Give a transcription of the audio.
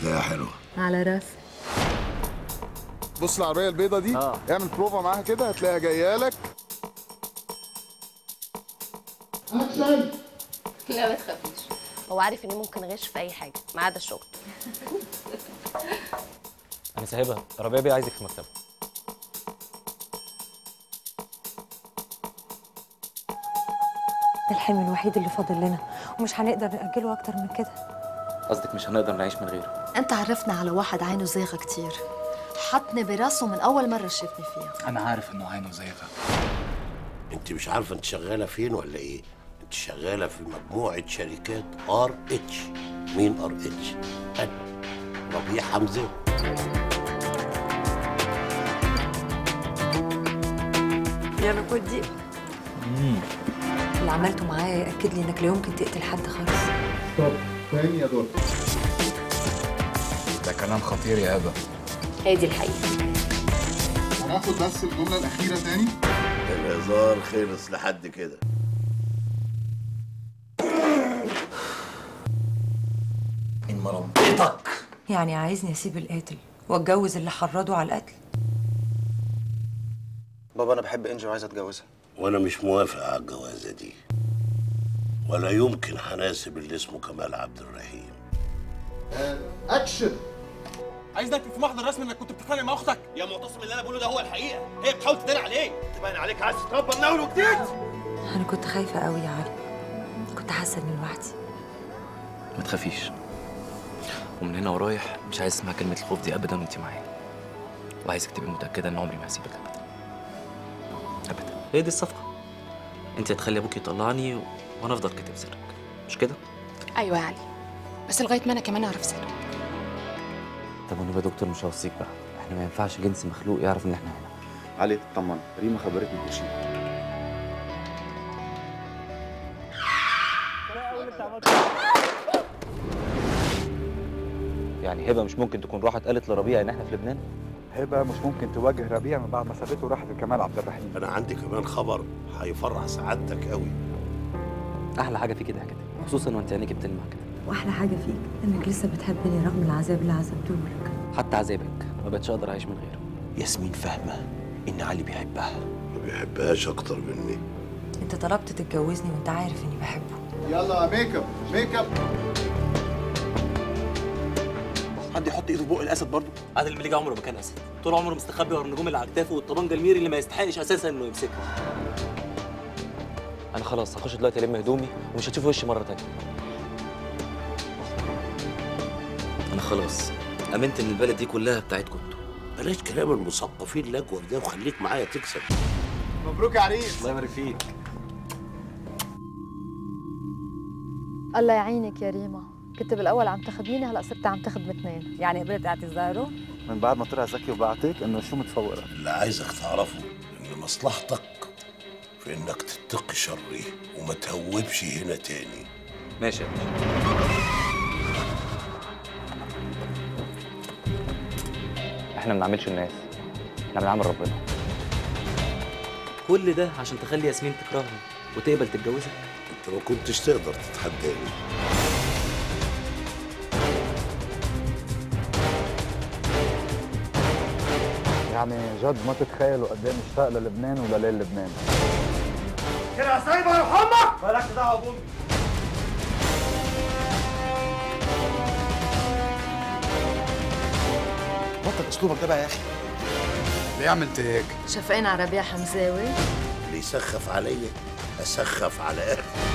ده يا حلو على راسي بص العربيه البيضه دي آه. اعمل بروفا معاها كده هتلاقيها جايه لك لا ما تخافيش هو عارف اني ممكن اغش في اي حاجه ما عدا الشغل انا سايبها ربيع بيه عايزك في مكتبه ده الحلم الوحيد اللي فاضل لنا ومش هنقدر نأجله أكتر من كده قصدك مش هنقدر نعيش من غيره انت عرفنا على واحد عينه زيغه كتير حطني براسه من اول مره شافني فيها انا عارف انه عينه زيغه انت مش عارفه انت شغاله فين ولا ايه انت شغاله في مجموعه شركات ار اتش مين ار اتش انا ربيع حمزه يا نقود دي اللي عملته معايا يأكد لي إنك لا يمكن تقتل حد خالص طب تاني يا دور ده كلام خطير يا هبه هي دي الحقيقه هناخد بس الجمله الاخيره تاني الهزار خلص لحد كده ان مربيتك يعني عايزني أسيب القاتل وأتجوز اللي حرضه على القتل بابا انا بحب انجي وعايز اتجوزها وانا مش موافق على الجوازه دي ولا يمكن هناسب اللي اسمه كمال عبد الرحيم اكشن عايز نكتب في محضر رسمي انك كنت بتتخانق مع اختك يا معتصم اللي انا بقوله ده هو الحقيقه هي بتحاول تدل عليك تبين عليك عايز تتربى من اول وجديد أنا كنت خايفة قوي يا علي كنت حاسة إني لوحدي ما تخافيش ومن هنا ورايح مش عايز اسمع كلمه الخوف دي ابدا وانت معايا وعايزك تبقي متاكده ان عمري ما هسيبك ابدا ابدا هي دي الصفقه انت هتخلي ابوك يطلعني وانا افضل كاتب سرك مش كده ايوه يا علي بس لغايه ما انا كمان اعرف سرك طب ونبقى دكتور مش هوصيك بقى احنا ما ينفعش جنس مخلوق يعرف ان احنا هنا علي اطمن ريما خبرتني بكل شيء يعني هبه مش ممكن تكون راحت قالت لربيع ان احنا في لبنان هبه مش ممكن تواجه ربيع من بعد ما سابته وراحت لكمال عبد الرحيم انا عندي كمان خبر هيفرح سعادتك قوي احلى حاجه فيك ضحكتك خصوصا وانت عينيك بتلمع كده وأحلى حاجة فيك إنك لسه بتحبني رغم العذاب اللي عذبته لك حتى عذابك ما بقتش اقدر اعيش من غيره ياسمين فاهمه ان علي بيحبها ما بيحبهاش اكتر مني أنت طلبت تتجوزني وأنت عارف إني بحبه يلا ميك اب ميك اب حد يحط ايده في بق الاسد برضه عادل المليجي عمره ما كان اسد طول عمره مستخبي ورا النجوم اللي على كتافه والطبنجه الميري اللي ما يستحقش اساسا انه يمسكها انا خلاص هخش دلوقتي الم هدومي ومش هتشوف وشي مره تانية انا خلاص امنت ان البلد دي كلها بتاعتكم انتوا بلاش كلام المثقفين الاجور ده وخليك معايا تكسب مبروك يا عريس الله يبارك فيك الله يعينك يا ريما كنت بالاول عم تخدميني هلا صرت عم تخدم اثنين يعني قبلت اعتذاره من بعد ما طلع زكي وبعتك انه شو متفوقه اللي عايزك تعرفه ان مصلحتك في انك تتقي شري وما تهوبش هنا تاني ماشي يا باشا احنا ما بنعملش الناس احنا بنعمل ربنا كل ده عشان تخلي ياسمين تكرهني وتقبل تتجوزك انت ما كنتش تقدر تتحداني يعني جد ما تتخيلوا قد ايه مشتاق للبنان ولليل لبنان كده سايبه يا محمد مالكش دعوه بامي بطل اسلوبك ده بقى يا اخي ليه عملت هيك شفقين على ربيع حمزاوي اللي يسخف عليا اسخف على اهلي